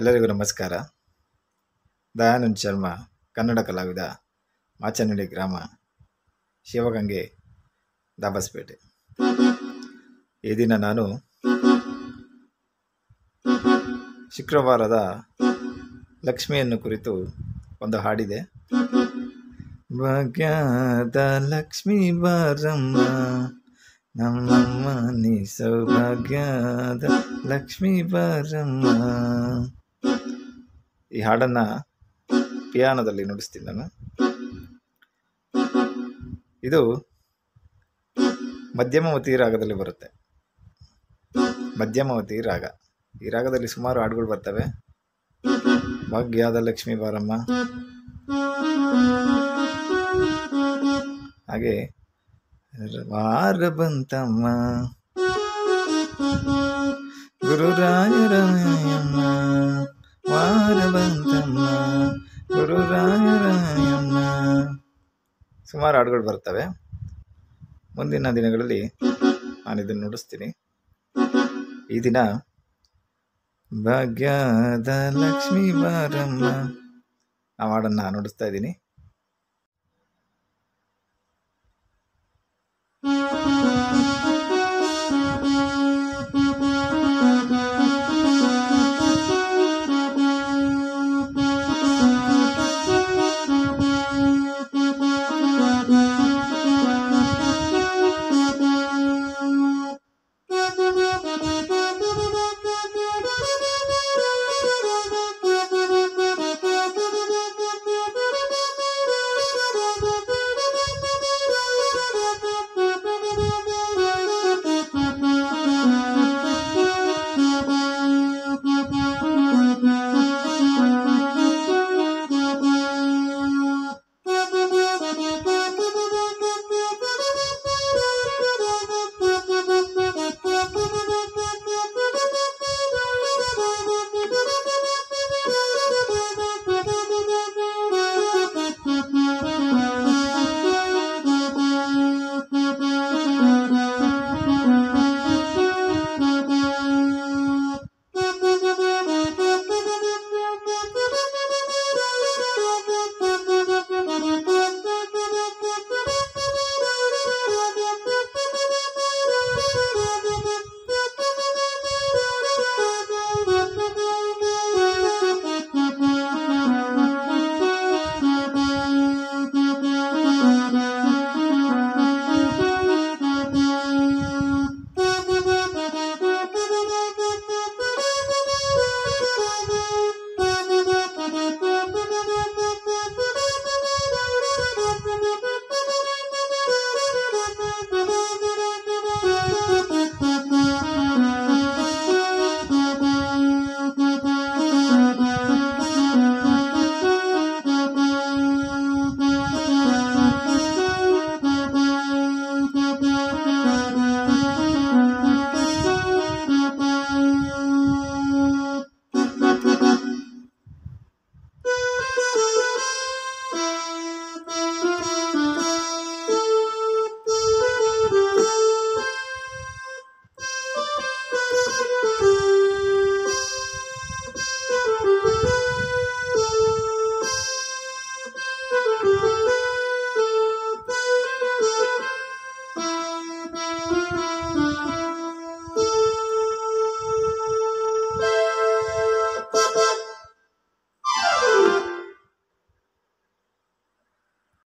ಎಲ್ಲರಿಗೂ ನಮಸ್ಕಾರ ದಯಾನಂದ್ ಶರ್ಮಾ ಕನ್ನಡ ಕಲಾವಿದ ಮಾಚನಹಳ್ಳಿ ಗ್ರಾಮ ಶಿವಗಂಗೆ ದಾಬಸ್ಪೇಟೆ ಈ ದಿನ ನಾನು ಶುಕ್ರವಾರದ ಲಕ್ಷ್ಮಿಯನ್ನು ಕುರಿತು ಒಂದು ಹಾಡಿದೆ ಭಾಗ್ಯದ ಲಕ್ಷ್ಮೀ ಬಾರಮ್ಮ ನಮ್ಮಮ್ಮ ನೀ ಸೌಭಾಗ್ಯದ ಲಕ್ಷ್ಮೀ ಬಾರಮ್ಮ ಈ ಹಾಡನ್ನ ಪಿಯಾನದಲ್ಲಿ ನುಡಿಸ್ತೀನಿ ನಾನು ಇದು ಮಧ್ಯಮವತಿ ರಾಗದಲ್ಲಿ ಬರುತ್ತೆ ಮಧ್ಯಮವತಿ ರಾಗ ಈ ರಾಗದಲ್ಲಿ ಸುಮಾರು ಹಾಡುಗಳು ಬರ್ತವೆ ಭಾಗ್ಯದ ಲಕ್ಷ್ಮೀ ಬಾರಮ್ಮ ಹಾಗೆ ವಾರ ಬಂತಮ್ಮ ಗುರುರಾಯರಾಯಮ್ಮ ವಾರ ಬಂತಮ್ಮ ಗುರುರಾಯರಾಯಮ್ಮ ಸುಮಾರು ಹಾಡುಗಳು ಬರ್ತವೆ ಮುಂದಿನ ದಿನಗಳಲ್ಲಿ ನಾನು ಇದನ್ನು ನುಡಿಸ್ತೀನಿ ಈ ದಿನ ಭಾಗ್ಯದ ಲಕ್ಷ್ಮೀ ಬಾರಮ್ಮ ಆ ಹಾಡನ್ನು ನುಡಿಸ್ತಾ ಇದ್ದೀನಿ